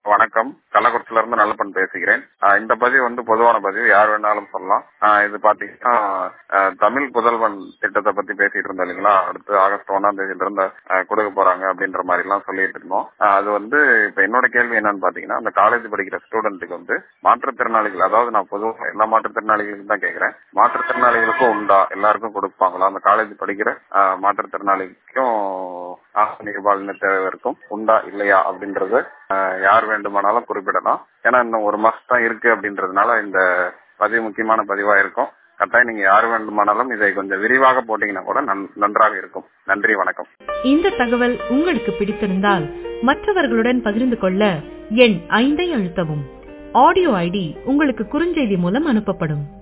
வணக்கம் கள்ளக்குறிச்சில இருந்து நல்லப்பன் பேசுகிறேன் ஆஹ் இந்த பதிவு வந்து பொதுவான பதிவு யார் வேணாலும் சொல்லலாம் ஆஹ் இது பாத்தீங்கன்னா ஆஹ் தமிழ் புதல்வன் திட்டத்தை பத்தி பேசிட்டு இருந்தோம் இல்லைங்களா அடுத்து ஆகஸ்ட் ஒன்னாம் தேதியில இருந்து ஆஹ் கொடுக்க போறாங்க அப்படின்ற மாதிரி எல்லாம் சொல்லிட்டு இருந்தோம் ஆஹ் அது வந்து இப்ப என்னோட கேள்வி என்னன்னு பாத்தீங்கன்னா அந்த காலேஜ் படிக்கிற ஸ்டூடெண்ட்டுக்கு வந்து மாற்றுத்திறனாளிகள் அதாவது நான் பொதுவாக எல்லா மாற்றுத்திறனாளிகளுக்கும் தான் கேட்கிறேன் மாற்றுத்திறனாளிகளுக்கும் உண்டா எல்லாருக்கும் கொடுப்பாங்களா அந்த காலேஜ் படிக்கிற ஆஹ் மாற்றுத்திறனாளிக்கும் ஆசிரியர் தேவைக்கும் உண்டா இல்லையா அப்படின்றது ஆஹ் யார் வேண்டுமானாலும் குறிப்பிடலாம் ஏன்னா இன்னும் ஒரு மாசம் தான் இருக்கு அப்படின்றதுனால இந்த பதிவு முக்கியமான பதிவா இருக்கும் கட்டாயம் நீங்க யார் வேண்டுமானாலும் இதை கொஞ்சம் விரிவாக போட்டீங்கன்னா கூட நன்- நன்றாக இருக்கும் நன்றி வணக்கம் இந்த தகவல் உங்களுக்கு பிடித்திருந்தால் மற்றவர்களுடன் பகிர்ந்து கொள்ள எண் ஐந்தை அழுத்தவும் ஆடியோ ஐடி உங்களுக்கு குறுஞ்செய்தி மூலம் அனுப்பப்படும்